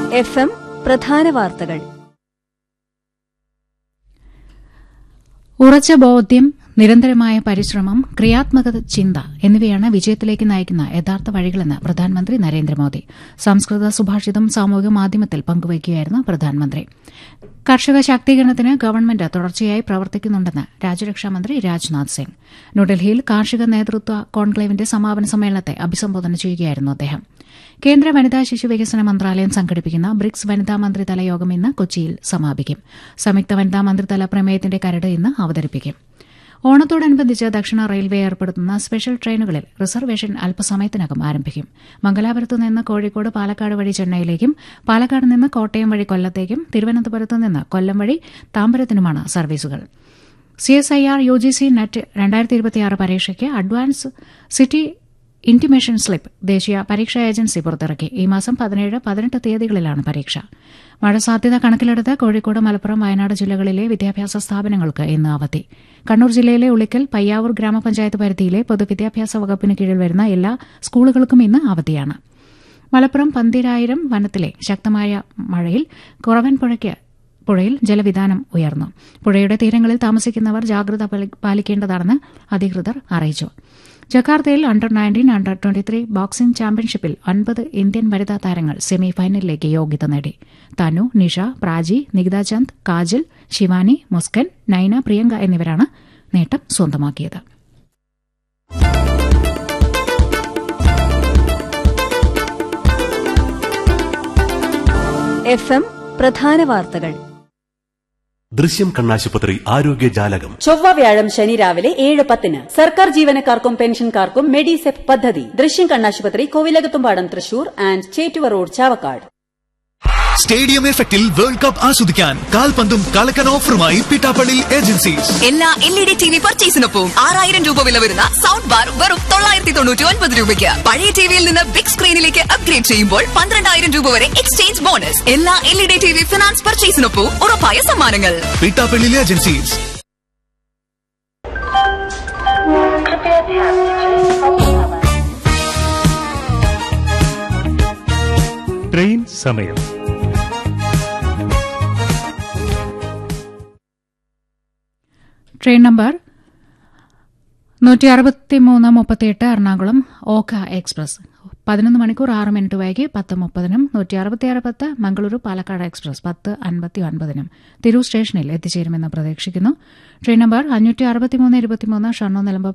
F M പ്രധാന വാർത്തകൾ ഉറച്ച ബോധ്യം നിരന്തരമായ പരിശ്രമം ക്രിയാത്മക ചിന്ത എന്നിവയാണ് വിജയത്തിലേക്ക് നയിക്കുന്ന യഥാർത്ഥ വഴികളെന്ന് പ്രധാനമന്ത്രി നരേന്ദ്രമോദി സംസ്കൃത സുഭാഷിതം സാമൂഹിക മാധ്യമത്തിൽ പങ്കുവയ്ക്കുകയായിരുന്നു പ്രധാനമന്ത്രി കർഷക ശാക്തീകരണത്തിന് ഗവൺമെന്റ് തുടർച്ചയായി പ്രവർത്തിക്കുന്നുണ്ടെന്ന് രാജ്യരക്ഷാമന്ത്രി രാജ്നാഥ് സിംഗ് ന്യൂഡൽഹിയിൽ കാർഷിക നേതൃത്വ കോൺക്ലേവിന്റെ സമാപന സമ്മേളനത്തെ അഭിസംബോധന ചെയ്യുകയായിരുന്നു അദ്ദേഹം കേന്ദ്ര വനിതാ ശിശു വികസന മന്ത്രാലയം സംഘടിപ്പിക്കുന്ന ബ്രിക്സ് വനിതാ മന്ത്രിതല യോഗം ഇന്ന് കൊച്ചിയിൽ സമാപിക്കും സംയുക്ത വനിതാ മന്ത്രിതല പ്രമേയത്തിന്റെ കരട് ഇന്ന് അവതരിപ്പിക്കും ഓണത്തോടനുബന്ധിച്ച് ദക്ഷിണ റെയിൽവേ ഏർപ്പെടുത്തുന്ന സ്പെഷ്യൽ ട്രെയിനുകളിൽ റിസർവേഷൻ അല്പസമയത്തിനകം ആരംഭിക്കും മംഗലാപുരത്ത് നിന്ന് കോഴിക്കോട് പാലക്കാട് വഴി ചെന്നൈയിലേക്കും പാലക്കാട് നിന്ന് കോട്ടയം വഴി കൊല്ലത്തേക്കും തിരുവനന്തപുരത്ത് നിന്ന് കൊല്ലം വഴി താമ്പരത്തിനുമാണ് സർവീസുകൾ C S I R U G C net രണ്ടായിരത്തി ഇരുപത്തിയാറ് പരീക്ഷയ്ക്ക് അഡ്വാൻസ് സിറ്റി ഇന്റിമേഷൻ സ്ലിപ്പ് ദേശീയ പരീക്ഷാ ഏജൻസി പുറത്തിറക്കി ഈ മാസം പതിനേഴ് പതിനെട്ട് തീയതികളിലാണ് പരീക്ഷ മഴ സാധ്യത കണക്കിലെടുത്ത് കോഴിക്കോട് മലപ്പുറം വയനാട് ജില്ലകളിലെ വിദ്യാഭ്യാസ സ്ഥാപനങ്ങൾക്ക് ഇന്ന് അവധി കണ്ണൂർ ജില്ലയിലെ ഉളിക്കൽ പയ്യാവൂർ ഗ്രാമപഞ്ചായത്ത് പരിധിയിലെ പൊതുവിദ്യാഭ്യാസ വകുപ്പിന് കീഴിൽ വരുന്ന എല്ലാ സ്കൂളുകൾക്കും ഇന്ന് അവധിയാണ് മലപ്പുറം പന്തിരായിരം വനത്തിലെ ശക്തമായ മഴയിൽ കുറവൻ പുഴയ്ക്ക് പുഴയിൽ ജലവിധാനം ഉയർന്നു പുഴയുടെ തീരങ്ങളിൽ താമസിക്കുന്നവർ ജാഗ്രത പാലി- പാലിക്കേണ്ടതാണെന്ന് അധികൃതർ അറിയിച്ചു ജക്കാർത്തയിൽ under nineteen under twenty three boxing ചാമ്പ്യൻഷിപ്പിൽ ഒൻപത് ഇന്ത്യൻ വനിതാ താരങ്ങൾ സെമി ഫൈനലിലേക്ക് യോഗ്യത നേടി തനു നിഷ പ്രാജി നികിത ചന്ദ് കാജൽ ശിവാനി മുസ്കൻ നൈന പ്രിയങ്ക എന്നിവരാണ് നേട്ടം സ്വന്തമാക്കിയത് എഫ് എം പ്രധാന വാർത്തകൾ ദൃശ്യം കണ്ണാശുപത്രി ആരോഗ്യ ജാലകം ചൊവ്വ വ്യാഴം ശനി രാവിലെ ഏഴ് പത്തിന് സർക്കാർ ജീവനക്കാർക്കും പെൻഷൻകാർക്കും മെഡിസെപ് പദ്ധതി ദൃശ്യം കണ്ണാശുപത്രി Kovilakathumpadam Thrissur and Chettuva road Chavakkad stadium എഫക്റ്റിൽ വേൾഡ് കപ്പ് ആസ്വദിക്കാൻ കാൽപന്തും കളക്കൻ ഓഫറുമായി പിട്ടാപ്പള്ളി ഏജൻസീസ് എല്ലാ L E D T V പർച്ചേസിനൊപ്പം ആറായിരം രൂപ വില വരുന്ന സൗണ്ട് ബാർ വെറും തൊള്ളായിരത്തി തൊണ്ണൂറ്റി ഒൻപത് രൂപയ്ക്ക് പഴയ ടിവിയിൽ നിന്ന് ബിഗ് സ്ക്രീനിലേക്ക് അപ്ഗ്രേഡ് ചെയ്യുമ്പോൾ പന്ത്രണ്ടായിരം രൂപ വരെ എക്സ്ചേഞ്ച് ബോണസ് എല്ലാ L E D T V finance പർച്ചേസിനൊപ്പം ഉറപ്പായ സമ്മാനങ്ങൾ പിട്ടാപ്പള്ളി ഏജൻസീസ് ട്രെയിൻ സമയം ട്രെയിൻ നമ്പർ നൂറ്റി അറുപത്തിമൂന്ന് മുപ്പത്തിയെട്ട് എറണാകുളം ഓഖ എക്സ്പ്രസ് പതിനൊന്ന് മണിക്കൂർ ആറ് മിനിറ്റ് വൈകി പത്ത് മുപ്പതിനും നൂറ്റി അറുപത്തിയാറ് പത്ത് മംഗളൂരു പാലക്കാട് എക്സ്പ്രസ് പത്ത് അൻപത്തി ഒൻപതിനും തിരൂർ സ്റ്റേഷനിൽ എത്തിച്ചേരുമെന്ന് പ്രതീക്ഷിക്കുന്നു ട്രെയിൻ നമ്പർ അഞ്ഞൂറ്റി അറുപത്തിമൂന്ന് ഇരുപത്തിമൂന്ന് ഷണ്ണൂർ നിലമ്പൂർ